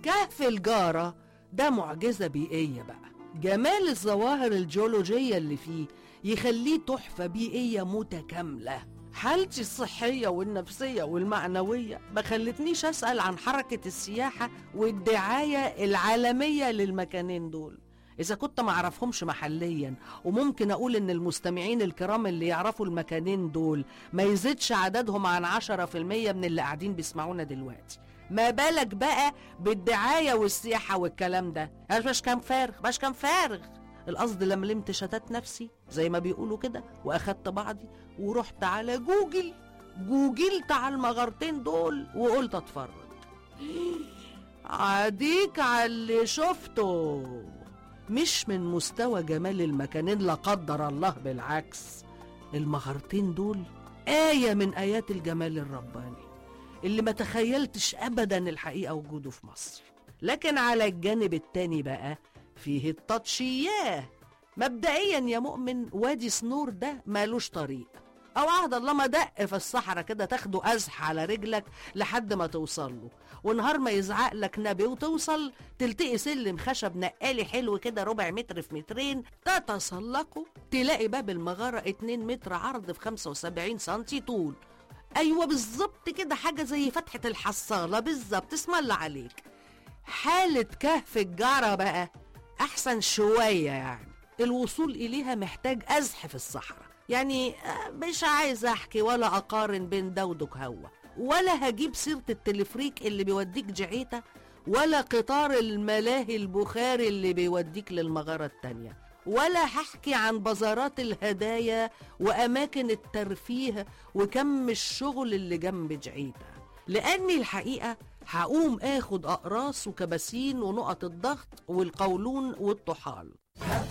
كهف الجارة ده معجزة بيئية بقى جمال الظواهر الجيولوجية اللي فيه يخليه تحفة بيئية متكاملة حالتي الصحية والنفسية والمعنوية ما خلتنيش أسأل عن حركة السياحة والدعاية العالمية للمكانين دول إذا كنت ما أعرفهمش محليا وممكن أقول إن المستمعين الكرام اللي يعرفوا المكانين دول ما يزيدش عددهم عن عشرة في المية من اللي قاعدين بيسمعونا دلوقتي ما بالك بقى بالدعاية والسياحة والكلام ده مش كان فارغ مش كان فارغ القصد لما لمت شتات نفسي زي ما بيقولوا كده واخدت بعضي ورحت على جوجل جوجلت على المغارتين دول وقلت اتفرج عاديك على اللي شفته مش من مستوى جمال المكانين لا قدر الله بالعكس المغارتين دول آية من آيات الجمال الرباني اللي ما تخيلتش أبدا الحقيقة وجوده في مصر لكن على الجانب التاني بقى فيه التطشياه مبدئيا يا مؤمن وادي سنور ده مالوش طريق او عهد الله ما دق في الصحراء كده تاخده ازح على رجلك لحد ما توصل له ونهار ما يزعق لك نبي وتوصل تلتقي سلم خشب نقالي حلو كده ربع متر في مترين تتسلقه تلاقي باب المغارة 2 متر عرض في 75 سنتي طول ايوه بالظبط كده حاجه زي فتحه الحصاله بالظبط اسم الله عليك حاله كهف الجاره بقى احسن شويه يعني الوصول اليها محتاج ازح في الصحراء يعني آه، مش عايز احكي ولا اقارن بين ده ودك هوا ولا هجيب سيره التلفريك اللي بيوديك جعيته ولا قطار الملاهي البخاري اللي بيوديك للمغاره التانيه ولا هحكي عن بازارات الهدايا وأماكن الترفيه وكم الشغل اللي جنب جعيدة لأني الحقيقة هقوم آخد أقراص وكباسين ونقط الضغط والقولون والطحال